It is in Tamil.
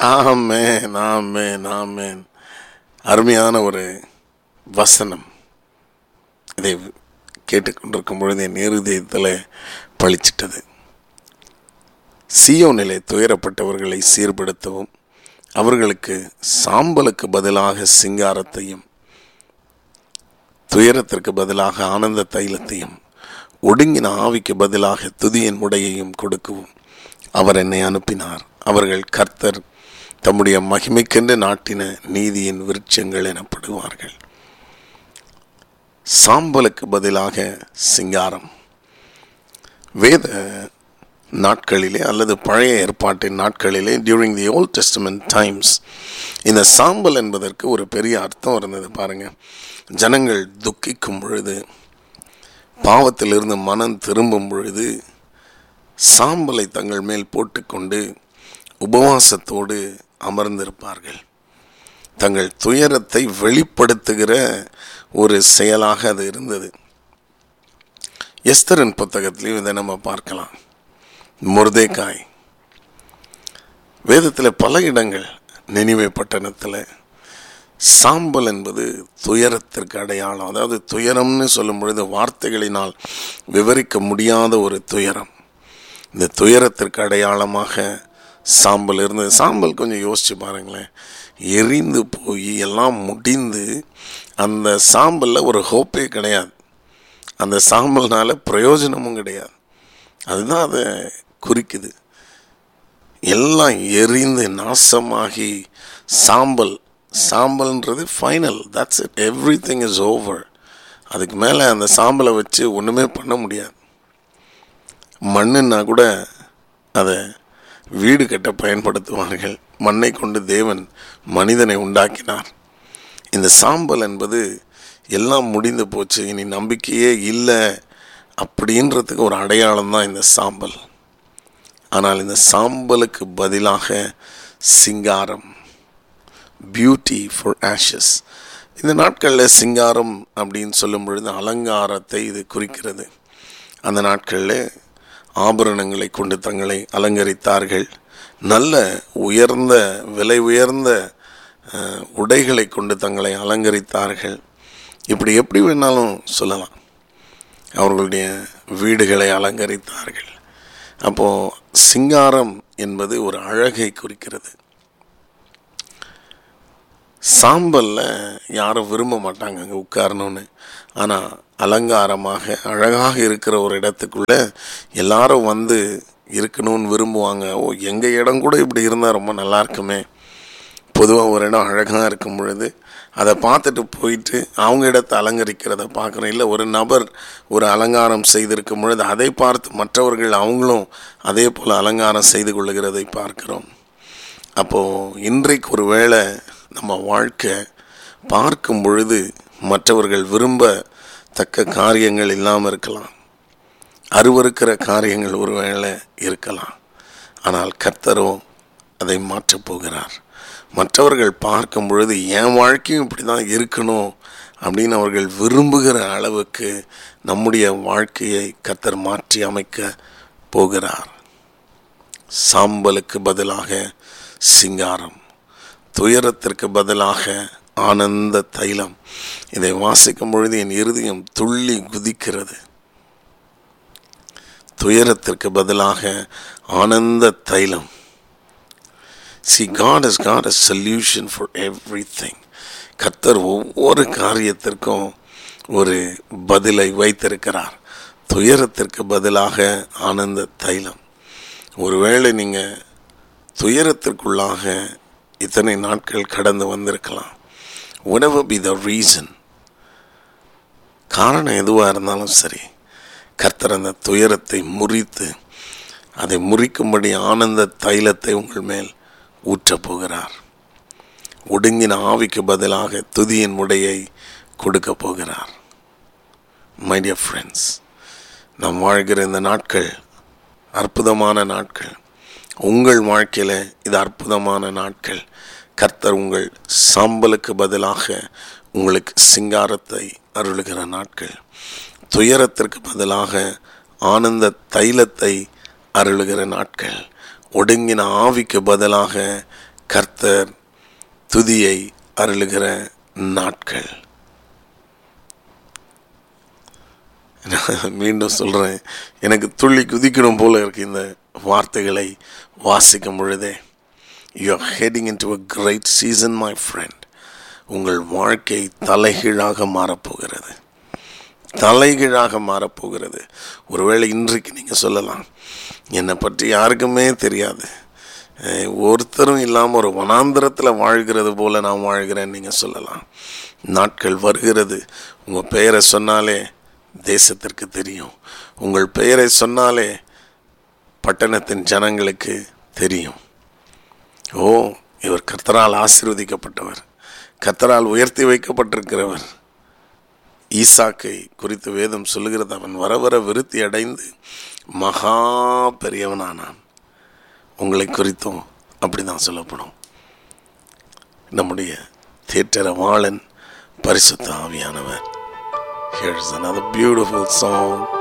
ஆமேன் ஆமேன் ஆமேன் அருமையான ஒரு வசனம் இதை கேட்டுக்கொண்டிருக்கும் பொழுது என் இருதயத்தில் பளிச்சிட்டது சியோனிலே துயரப்பட்டவர்களை சீர்படுத்தவும் அவர்களுக்கு சாம்பலுக்கு பதிலாக சிங்காரத்தையும் துயரத்திற்கு பதிலாக ஆனந்த தைலத்தையும் ஒடுங்கின ஆவிக்கு பதிலாக துதியின் உடையையும் கொடுக்கவும் அவர் என்னை அனுப்பினார் அவர்கள் கர்த்தர் தம்முடைய மகிமைக்கென்று நாட்டின நீதியின் விருட்சங்கள் எனப்படுவார்கள் சாம்பலுக்கு பதிலாக சிங்காரம் வேத நாட்களிலே அல்லது பழைய ஏற்பாட்டின் நாட்களிலே during the old testament times இந்த சாம்பல் என்பதற்கு ஒரு பெரிய அர்த்தம் இருந்தது பாருங்க ஜனங்கள் துக்கிக்கும் பொழுது பாவத்திலிருந்து மனம் திரும்பும் பொழுது சாம்பலை தங்கள் மேல் போட்டுக்கொண்டு உபவாசத்தோடு அமர்ந்திருப்பார்கள் தங்கள் துயரத்தை வெளிப்படுத்துகிற ஒரு செயலாக அது இருந்தது எஸ்தரின் புத்தகத்திலையும் இதை நம்ம பார்க்கலாம் முர்தேக்காய் வேதத்தில் பல இடங்கள் நினைவே பட்டணத்தில் சாம்பல் என்பது துயரத்திற்கு அடையாளம் அதாவது துயரம்னு சொல்லும் பொழுது வார்த்தைகளினால் விவரிக்க முடியாத ஒரு துயரம் இந்த துயரத்திற்கு அடையாளமாக சாம்பல் இருந்தது சாம்பல் கொஞ்சம் யோசிச்சு பாருங்களேன் எரிந்து போய் எல்லாம் முடிந்து அந்த சாம்பலில் ஒரு ஹோப்பே கிடையாது அந்த சாம்பல்னால பிரயோஜனமும் கிடையாது அதுதான் அதை குறிக்குது எல்லாம் எரிந்து நாசமாகி சாம்பல் சாம்பல்ன்றது final that's it everything is over அதுக்கு மேலே அந்த சாம்பலை வச்சு ஒன்றுமே பண்ண முடியாது மண்ணுன்னா கூட அதை வீடு கட்ட பயன்படுத்துவார்கள் மண்ணை கொண்டு தேவன் மனிதனை உண்டாக்கினார் இந்த சாம்பல் என்பது எல்லாம் முடிந்து போச்சு இனி நம்பிக்கையே இல்லை அப்படின்றதுக்கு ஒரு அடையாளம் தான் இந்த சாம்பல் ஆனால் இந்த சாம்பலுக்கு பதிலாக சிங்காரம் பியூட்டி ஃபார் ஆஷஸ் இந்த நாட்களில் சிங்காரம் அப்படின்னு சொல்லும் பொழுது அலங்காரத்தை இது குறிக்கிறது அந்த நாட்களில் ஆபரணங்களை கொண்டு தங்களை அலங்கரித்தார்கள் நல்ல உயர்ந்த விலை உயர்ந்த உடைகளை கொண்டு தங்களை அலங்கரித்தார்கள் இப்படி எப்படி வேணாலும் சொல்லலாம் அவர்களுடைய வீடுகளை அலங்கரித்தார்கள் அப்போது சிங்காரம் என்பது ஒரு அழகை குறிக்கிறது சாம்பலில் யாரும் விரும்ப மாட்டாங்க அங்கே உட்காரணும்னு ஆனால் அலங்காரமாக அழகாக இருக்கிற ஒரு இடத்துக்குள்ளே எல்லாரும் வந்து இருக்கணும்னு விரும்புவாங்க ஓ எங்கள் இடம் கூட இப்படி இருந்தால் ரொம்ப நல்லா இருக்குமே பொதுவாக ஒரு இடம் அழகாக இருக்கும் பொழுது அதை பார்த்துட்டு போயிட்டு அவங்க இடத்தை அலங்கரிக்கிறத பார்க்குறோம் இல்லை ஒரு நபர் ஒரு அலங்காரம் செய்திருக்கும் பொழுது அதை பார்த்து மற்றவர்கள் அவங்களும் அதே போல் அலங்காரம் செய்து கொள்ளுகிறதை பார்க்கிறோம் அப்போது இன்றைக்கு ஒரு வேளை நம்ம வாழ்க்கை பார்க்கும் பொழுது மற்றவர்கள் விரும்ப தக்க காரியங்கள் இல்லாமல் இருக்கலாம் அருவருக்கிற காரியங்கள் ஒருவேளை இருக்கலாம் ஆனால் கர்த்தரோ அதை மாற்றப் போகிறார் மற்றவர்கள் பார்க்கும் பொழுது என் வாழ்க்கையும் இப்படி தான் இருக்கணும் அப்படின்னு அவர்கள் விரும்புகிற அளவுக்கு நம்முடைய வாழ்க்கையை கர்த்தர் மாற்றி அமைக்க போகிறார் சாம்பலுக்கு பதிலாக சிங்காரம் துயரத்திற்கு பதிலாக ஆனந்த தைலம் இதை வாசிக்கும் பொழுது என் இருதயம் துள்ளி குதிக்கிறது துயரத்திற்கு பதிலாக ஆனந்த தைலம் see God is God a solution for everything கத்தர் ஒவ்வொரு காரியத்திற்கும் ஒரு பதிலை வைத்திருக்கிறார் துயரத்திற்கு பதிலாக ஆனந்த தைலம் ஒருவேளை நீங்கள் துயரத்திற்குள்ளாக இத்தனை நாட்கள் கடந்து வந்திருக்கலாம் உணவு பி த ரீசன் காரணம் எதுவாக இருந்தாலும் சரி கர்த்தர் அந்த துயரத்தை முறித்து அதை முறிக்கும்படி ஆனந்த தைலத்தை உங்கள் மேல் ஊற்றப் போகிறார் ஒடுங்கின ஆவிக்கு பதிலாக துதியின் முடையை கொடுக்க போகிறார் மை டியர் ஃப்ரெண்ட்ஸ் நாம் வாழ்கிற இந்த நாட்கள் அற்புதமான நாட்கள் உங்கள் வாழ்க்கையில் இது அற்புதமான நாட்கள் கர்த்தர் உங்கள் சாம்பலுக்கு பதிலாக உங்களுக்கு சிங்காரத்தை அருளுகிற நாட்கள் துயரத்திற்கு பதிலாக ஆனந்த தைலத்தை அருளுகிற நாட்கள் ஒடுங்கின ஆவிக்கு பதிலாக கர்த்தர் துதியை அருளுகிற நாட்கள் நான் மீண்டும் சொல்கிறேன் எனக்கு துள்ளி குதிக்கணும் போல இருக்கு இந்த வார்த்தைகளை வாசிக்கும் பொழுதே you are heading into a great season my friend உங்கள் வாழ்க்கை தலைகீழாக மாறப்போகிறது தலைகீழாக மாறப்போகிறது ஒருவேளை இன்றைக்கு நீங்கள் சொல்லலாம் என்னை பற்றி யாருக்குமே தெரியாது அஹ் ஒருத்தரும் இல்லாமல் ஒரு வனாந்திரத்தில் வாழ்கிறது போல நான் வாழ்கிறேன்னு நீங்கள் சொல்லலாம் நாட்கள் வருகிறது உங்கள் பெயரை சொன்னாலே தேசத்திற்கு தெரியும் உங்கள் பெயரை சொன்னாலே பட்டணத்தின் ஜனங்களுக்கு தெரியும் ஓ இவர் கர்த்தரால் ஆசீர்வதிக்கப்பட்டவர் கர்த்தரால் உயர்த்தி வைக்கப்பட்டிருக்கிறவர் ஈசாக்கை குறித்து வேதம் சொல்லுகிறது அவன் வர வர விருத்தி அடைந்து மகா பெரியவனானான் உங்களை குறித்தும் அப்படி தான் சொல்லப்படும் நம்முடைய தேற்றரவாளன் பரிசுத்த ஆவியானவர் Here's another beautiful song